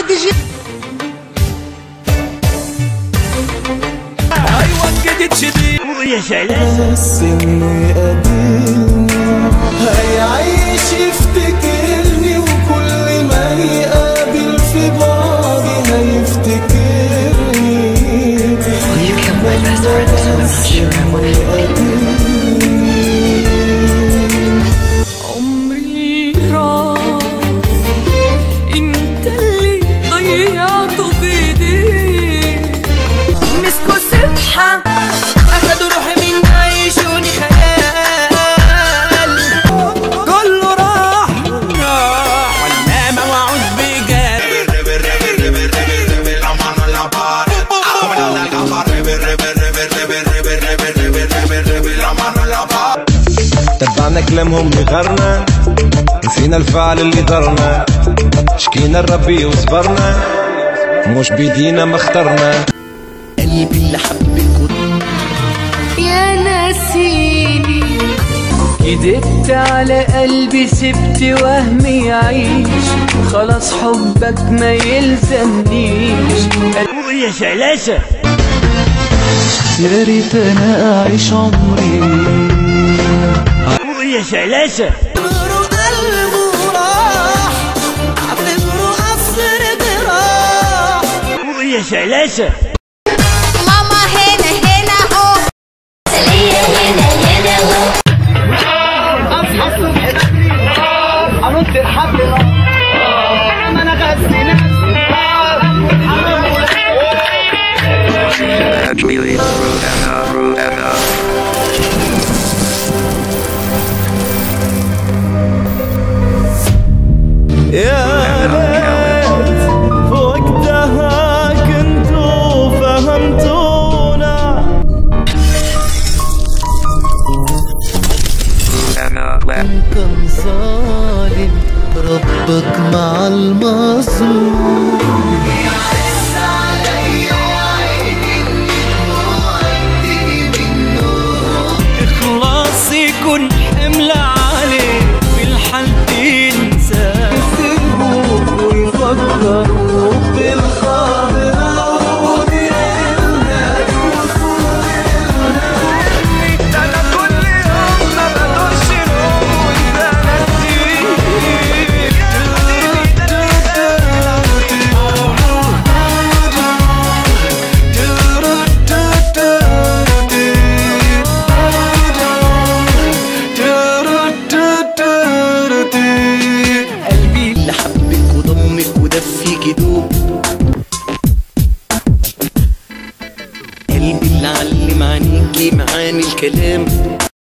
تجي ايوه جديد شديد ويا سلام بس انه يقابلني هيعيش يفتكرني وكل ما يقابل في بعضي هيفتكرني You killed my best friend so I'm not sure I want to عمري راح انت اللي ضيعته بايديك مسكوا سبحة اخدوا روحي من عيشوني خيال كله راح راح ولا موعود بجد تبعنا كلامهم لغرنا نسينا الفعل اللي ضرنا شكينا الربي وصبرنا مش بيدينا ما اخترنا قلبي اللي حبك يا ناسيني كدبت على قلبي سبت وهمي يعيش خلاص حبك ما يلزمنيش ويا سلاسة يا ريت انا اعيش عمري ويا سلاسة قلبه راح اعتبره قصر جراح ويا سلاسة ماما هنا هنا اهو سلية هنا هنا اهو Actually, Rudana, Rudana. يا ريت وقتها كنتوا فهمتونا Rudana, left. كان ظالم ربك مع المظلوم إخلاص يكون حمل عليه في الحال تنسى ويفكروا بالخاطر أنا كل يوم ما بدورش نوم وأنت قلبي اللي حبك وضمك ودفيك دوب قلبي اللي علم عينيكي معاني الكلام